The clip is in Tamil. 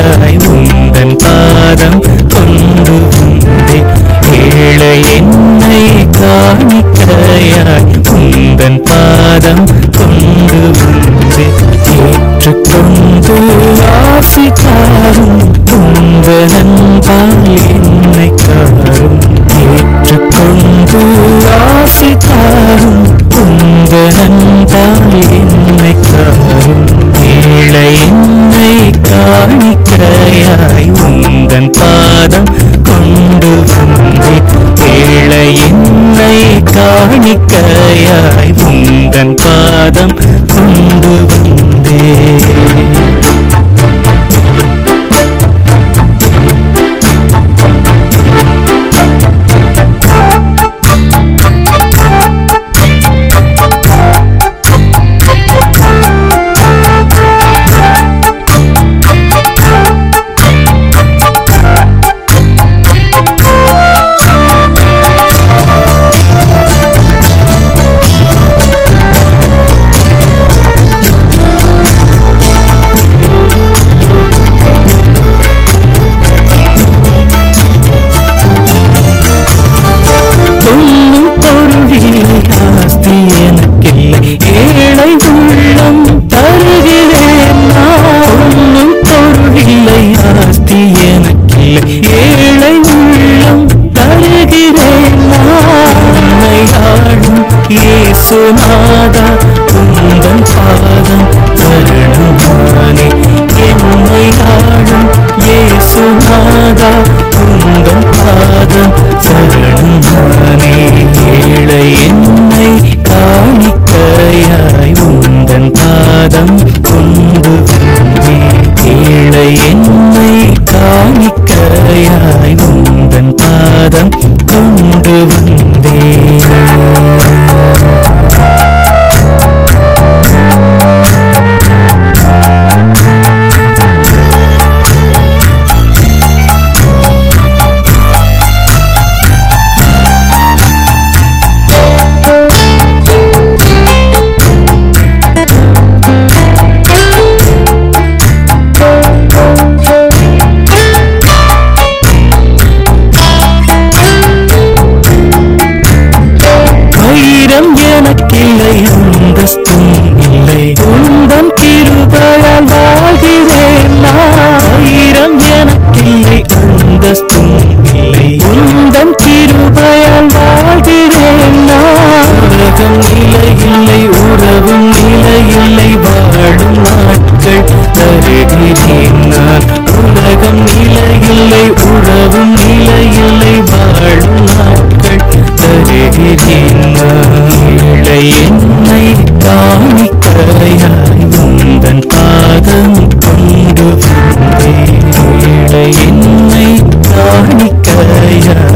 காணிக்கையாய் உந்தன் பாதம் கொண்டு வந்தேன் ஏழை என்னை காணிக்கையாய் உந்தன் பாதம் கொண்டு வந்தேன் ஏற்றுக்கொண்டு ஆசி தாரும் உந்தன் அன்பால் என்னை காரும் ஏற்றுக்கொண்டு ஆசி தாரும் உந்தன் அன்பால் என்னை காரும் ஏழை என்னை காணிக்கையாய் உந்தன் பாதம் கொண்டு வந்தேன் ஏழை என்னை காணிக்கையாய் உந்தன் பாதம் கொண்டு வந்தேன் பொன்னும் பொருளிலே ஆஸ்தி எனக்கில்லை ஏழை உள்ளம் தருகிறேன் நான். பொன்னும் பொருளில்லை ஆஸ்தி எனக்கில்லை ஏழை உள்ளம் தருகிறேன் நான். உன்னை ஆளும் இயேசுநாதா உந்தன் பாதம் தருணுமானே என்னை ஆளும் இயேசுநாதா உந்தன் பாதம் சரணமானே ஏழை என்னை காணிக்கையாய் உந்தன் பாதம் கொண்டு வந்தேன் ஏழை என்னை காணிக்கையாய் உந்தன் பாதம் கொண்டு வந்தேன் வைரம் எனக்கில்லை அந்தஸ்தும் இல்லை உந்தன் கிருபையால் வாழ்கிறேன் நான். வைரம் எனக்கில்லை அந்தஸ்தும் இல்லை உந்தன் கிருபையால் வாழ்கிறேன் நான். உலகம் நிலையில்லை உறவும் நிலையில்லை வாழும் நாட்கள் தருகிறேன் நான் உலகம் நிலையில்லை உறவும் நிலையில்லை வாழும் நாட்கள் தருகிறேன் நான். ஏழை என்னை காணிக்கையாய் உந்தன் பாதம் கொண்டு வந்தேன் ஏழை என்னை காணிக்கையாய்